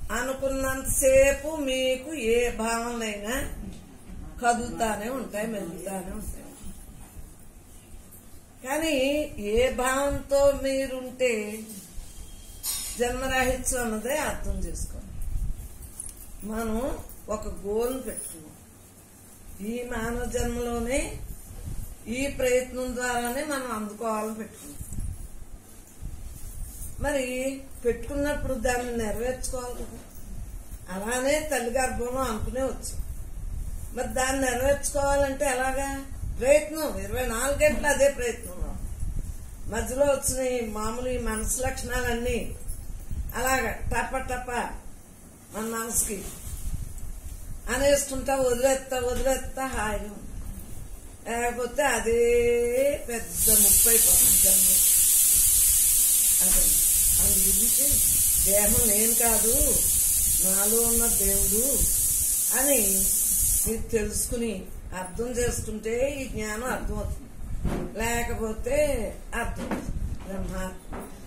అనుకున్నంతసేపు మీకు ఏ భావనలైనా కదులుతానే ఉంటాయి మెదులుతానే ఉంటాయి కానీ ఏ భావంతో మీరుంటే జన్మరాహిత్యం అన్నదే అర్థం చేసుకోండి మనం ఒక గోల్ని పెట్టుకున్నాం ఈ మానవ జన్మలోనే ఈ ప్రయత్నం ద్వారానే మనం అందుకోవాలని పెట్టుకున్నాం మరి పెట్టుకున్నప్పుడు దాన్ని నెరవేర్చుకోవాలి కదా అలానే తల్లి గర్భంలో అనుకునే వచ్చు మరి దాన్ని నెరవేర్చుకోవాలంటే ఎలాగా ప్రయత్నం ఇరవై నాలుగు గంటలు అదే ప్రయత్నం మధ్యలో వచ్చిన ఈ మామూలు ఈ మనసు లక్షణాలన్నీ అలాగా టప టప మన మనసుకి అనేస్తుంటా వదిలేస్తా వదిలేస్తా హాయిగా ఉంది. లేకపోతే అదే పెద్ద ముప్పై పోతుంది జన్మ అదే అందు గురించి దేహం నేను కాదు నాలో ఉన్న దేవుడు అని మీరు తెలుసుకుని అర్థం చేసుకుంటే ఈ జ్ఞానం అర్థమవుతుంది లేకపోతే అర్థం అవుతుంది బ్రహ్మాత్మ